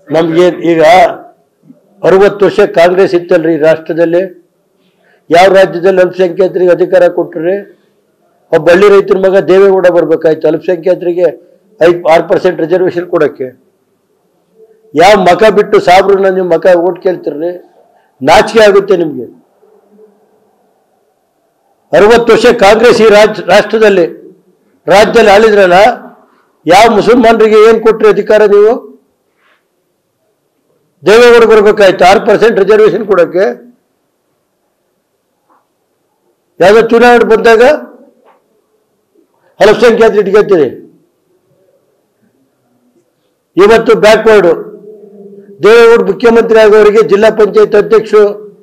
ನಮ್ಗೇನ್ ಈಗ ಅರವತ್ತು ವರ್ಷ ಕಾಂಗ್ರೆಸ್ ಇತ್ತಲ್ರಿ ಈ ರಾಷ್ಟ್ರದಲ್ಲಿ ಯಾವ ರಾಜ್ಯದಲ್ಲಿ ಅಲ್ಪಸಂಖ್ಯಾತರಿಗೆ ಅಧಿಕಾರ ಕೊಟ್ರಿ ಒಬ್ಬ ಹಳ್ಳಿ ರೈತರ ಮಗ ದೇವೇಗೌಡ ಬರ್ಬೇಕಾಯ್ತು ಅಲ್ಪಸಂಖ್ಯಾತರಿಗೆ ಐದು ಆರು ಪರ್ಸೆಂಟ್ ರಿಸರ್ವೇಶನ್ ಕೊಡಕ್ಕೆ ಯಾವ ಮಕ ಬಿಟ್ಟು ಸಾಬ್ರನ್ನ ನೀವು ಮಕ ಓಟ್ ಕೇಳ್ತಿರ್ರಿ ನಾಚಿಕೆ ಆಗುತ್ತೆ ನಿಮ್ಗೆ ಅರವತ್ತು ವರ್ಷ ಕಾಂಗ್ರೆಸ್ ಈ ರಾಜ್ ರಾಷ್ಟ್ರದಲ್ಲಿ ರಾಜ್ಯದಲ್ಲಿ ಆಳಿದ್ರಲ್ಲ ಯಾವ ಮುಸಲ್ಮಾನರಿಗೆ ಏನ್ ಕೊಟ್ರಿ ಅಧಿಕಾರ ನೀವು ದೇವೇಗೌಡ ಬರ್ಬೇಕಾಯ್ತು ಆರು ಪರ್ಸೆಂಟ್ ರಿಸರ್ವೇಶನ್ ಕೊಡಕ್ಕೆ ಯಾವ್ದೋ ಚುನಾವಣೆ ಬಂದಾಗ ಅಲ್ಪಸಂಖ್ಯಾತರು ಇಟ್ಕೊತೀರಿ ಇವತ್ತು ಬ್ಯಾಕ್ವರ್ಡು ದೇವೇಗೌಡ ಮುಖ್ಯಮಂತ್ರಿ ಆಗೋರಿಗೆ ಜಿಲ್ಲಾ ಪಂಚಾಯತ್ ಅಧ್ಯಕ್ಷರು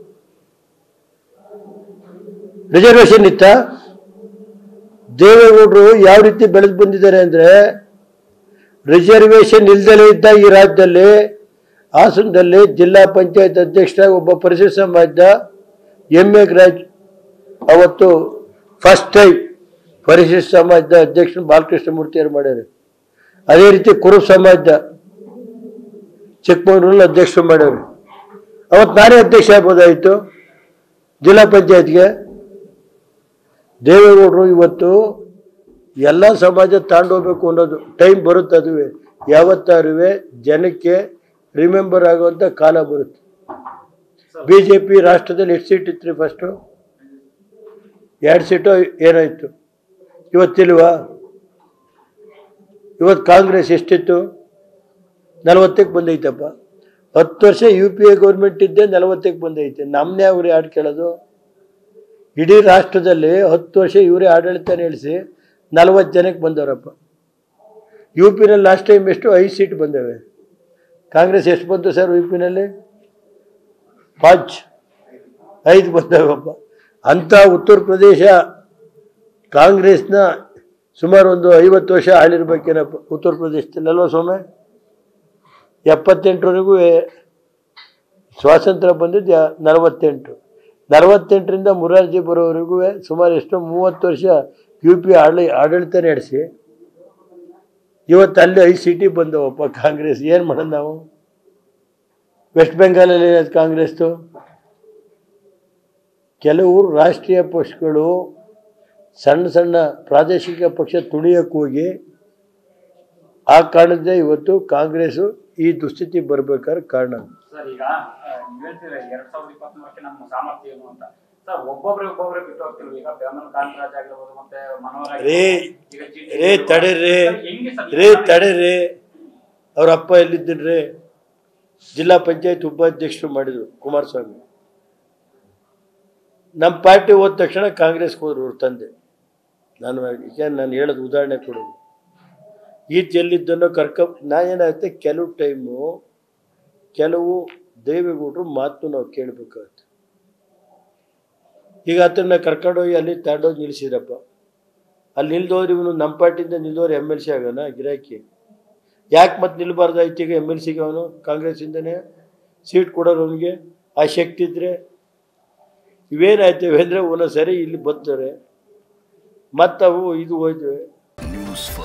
ರಿಸರ್ವೇಶನ್ ಇತ್ತ ದೇವೇಗೌಡರು ಯಾವ ರೀತಿ ಬೆಳೆದು ಬಂದಿದ್ದಾರೆ ಅಂದ್ರೆ ರಿಸರ್ವೇಶನ್ ಇಲ್ದಲೇ ಇದ್ದ ಈ ರಾಜ್ಯದಲ್ಲಿ ಹಾಸನದಲ್ಲಿ ಜಿಲ್ಲಾ ಪಂಚಾಯತ್ ಅಧ್ಯಕ್ಷರಾಗಿ ಒಬ್ಬ ಪರಿಶಿಷ್ಟ ಸಮಾಜದ ಎಂ ಎ ಗ್ರಾಜ್ ಅವತ್ತು ಫಸ್ಟ್ ಟೈಮ್ ಪರಿಶಿಷ್ಟ ಸಮಾಜದ ಅಧ್ಯಕ್ಷ ಬಾಲಕೃಷ್ಣ ಮೂರ್ತಿಯವರು ಮಾಡ್ಯಾರ ಅದೇ ರೀತಿ ಕುರುಬ ಸಮಾಜದ ಚಿಕ್ಕಮಗಳೂರಲ್ಲಿ ಅಧ್ಯಕ್ಷರು ಮಾಡ್ಯಾರ ಅವತ್ತು ನಾನೇ ಅಧ್ಯಕ್ಷ ಆಗ್ಬೋದಾಯಿತು ಜಿಲ್ಲಾ ಪಂಚಾಯತ್ಗೆ ದೇವೇಗೌಡರು ಇವತ್ತು ಎಲ್ಲ ಸಮಾಜ ತಾಂಡೋಗ್ಬೇಕು ಅನ್ನೋದು ಟೈಮ್ ಬರುತ್ತೆ ಅದುವೆ ಯಾವತ್ತಾರುವೆ ಜನಕ್ಕೆ ರಿಮೆಂಬರ್ ಆಗುವಂಥ ಕಾಲ ಬರುತ್ತೆ ಬಿ ಜೆ ಪಿ ರಾಷ್ಟ್ರದಲ್ಲಿ ಎಷ್ಟು ಸೀಟ್ ಇತ್ತು ರೀ ಫಸ್ಟು ಎರಡು ಸೀಟು ಏನಾಯಿತು ಇವತ್ತಿಲ್ವಾ ಇವತ್ತು ಕಾಂಗ್ರೆಸ್ ಎಷ್ಟಿತ್ತು ನಲವತ್ತಕ್ಕೆ ಬಂದೈತಪ್ಪ ಹತ್ತು ವರ್ಷ ಯು ಪಿ ಎ ಗೌರ್ಮೆಂಟ್ ಇದ್ದೆ ನಲವತ್ತಕ್ಕೆ ಬಂದೈತೆ ನಮ್ಮನ್ನೇ ಅವ್ರಿಗೆ ಆಡ್ ಕೇಳೋದು ಇಡೀ ರಾಷ್ಟ್ರದಲ್ಲಿ ಹತ್ತು ವರ್ಷ ಇವರೇ ಆಡಳಿತ ನಡೆಸಿ ನಲವತ್ತು ಜನಕ್ಕೆ ಬಂದವರಪ್ಪ ಯು ಪಿನಲ್ಲಿ ಲಾಸ್ಟ್ ಟೈಮ್ ಎಷ್ಟು ಐದು ಸೀಟ್ ಬಂದವೆ ಕಾಂಗ್ರೆಸ್ ಎಷ್ಟು ಬಂತು ಸರ್ ಯು ಪಿನಲ್ಲಿ ಪಾಂಚ್ ಐದು ಬಂದವಪ್ಪ ಅಂಥ ಉತ್ತರ ಪ್ರದೇಶ ಕಾಂಗ್ರೆಸ್ನ ಸುಮಾರು ಒಂದು ಐವತ್ತು ವರ್ಷ ಆಳಿರ್ಬೇಕೇನಪ್ಪ ಉತ್ತರ ಪ್ರದೇಶದಲ್ಲಿ ಅಲ್ವಾ ಸ್ವಾಮಿ ಎಪ್ಪತ್ತೆಂಟರವರೆಗೂ ಸ್ವಾತಂತ್ರ್ಯ ಬಂದಿದ್ದು ಯಾ- ನಲವತ್ತೆಂಟು ನಲವತ್ತೆಂಟರಿಂದ ಮುರಾರ್ಜಿ ಬರೋವರೆಗೂ ಸುಮಾರು ಎಷ್ಟು ಮೂವತ್ತು ವರ್ಷ ಯು ಪಿ ಆಡಳಿ ಆಡಳಿತ ನಡೆಸಿ ಇವತ್ತು ಅಲ್ಲಿ ಐದು ಸೀಟಿ ಬಂದವಪ್ಪ ಕಾಂಗ್ರೆಸ್ ಏನು ಮಾಡೋದು ನಾವು ವೆಸ್ಟ್ ಬೆಂಗಾಲಲ್ಲಿ ಏನಾಯ್ತು ಕಾಂಗ್ರೆಸ್ದು ಕೆಲವು ರಾಷ್ಟ್ರೀಯ ಪಕ್ಷಗಳು ಸಣ್ಣ ಸಣ್ಣ ಪ್ರಾದೇಶಿಕ ಪಕ್ಷ ತುಳಿಯಕ್ಕೆ ಹೋಗಿ ಆ ಕಾರಣದಿಂದ ಇವತ್ತು ಕಾಂಗ್ರೆಸ್ಸು ಈ ದುಸ್ಥಿತಿ ಬರ್ಬೇಕಾದ್ರೆ ಕಾರಣ ಸರ್ ಈಗ ಆ, ನೀವ್ ಹೇಳ್ತೀರಾ ಎರಡ್ ಸಾವಿರದ ಇಪ್ಪತ್ಮೂರಕ್ಕೆ ನಮ್ಮ ಸಾಮರ್ಥ್ಯ ಏನು ಅಂತ ಸರ್ ಒಬ್ಬೊಬ್ರೆ ಒಬ್ಬೊಬ್ರೆ ಬಿಟ್ಟು ಹೋಗ್ತಿಲ್ವಿ ಈಗ ಬೇಮನ್ ಕಾಂತರಾಜ್ ಆಗಿರ್ಬೋದು ಮತ್ತೆ ಮನೋಹರ್ ರೇ ಆಗಿರ್ಬೋದು, ಈಗ ಜಿ- ರೇ ತಡೀರಿ ಸರ್, ಹೆಂಗೆ ಸರ್ ರೇ ತಡೀರಿ ಅವ್ರ ಅಪ್ಪ ಎಲ್ಲಿದ್ದಿನ್ರಿ ಜಿಲ್ಲಾ ಪಂಚಾಯತ್ ಉಪಾಧ್ಯಕ್ಷರು ಮಾಡಿದ್ರು ಕುಮಾರಸ್ವಾಮಿ ನಮ್ಮ ಪಾರ್ಟಿ ಹೋದ ತಕ್ಷಣ ಕಾಂಗ್ರೆಸ್ಗೆ ಹೋದ್ರು ಅವ್ರ ತಂದೆ ನಾನು ಈಗ ನಾನು ಹೇಳೋದು ಉದಾಹರಣೆ ಕೊಡೋದು ಈತ ಎಲ್ಲಿದ್ದನೋ ಕರ್ಕ ನಾ ಏನಾಗುತ್ತೆ ಕೆಲವು ಟೈಮು ಕೆಲವು ದೇವೇಗೌಡರು ಮಾತು ನಾವು ಕೇಳಬೇಕಾಗುತ್ತೆ ಈಗ ಆತನ ಕರ್ಕೊಂಡೋಗಿ ಅಲ್ಲಿ ತಗೊಂಡೋಗಿ ನಿಲ್ಲಿಸಿದ್ರಪ್ಪ ಅಲ್ಲಿ ನಿಲ್ದೋರು ಇವನು ನಮ್ಮ ಪಾರ್ಟಿಯಿಂದ ನಿಲ್ದೋರು ಎಮ್ ಎಲ್ ಸಿ ಆಗೋಣ ಗಿರಾಕಿ ಯಾಕೆ ಮತ್ತೆ ನಿಲ್ಬಾರ್ದಾಯ್ತು ಈಗ ಎಮ್ ಎಲ್ ಸಿಗೆ ಅವನು ಕಾಂಗ್ರೆಸ್ಸಿಂದನೇ ಸೀಟ್ ಕೊಡೋರು ಅವನಿಗೆ ಆ ಶಕ್ತಿ ಇದ್ರೆ ಇವೇನಾಯ್ತವೆ ಅಂದರೆ ಒಂದೊಂದು ಸರಿ ಇಲ್ಲಿ ಬರ್ತಾರೆ ಮತ್ತವು ಇದು ಹೋಯ್ತವೆ ನ್ಯೂಸ್ ಫಸ್ಟ್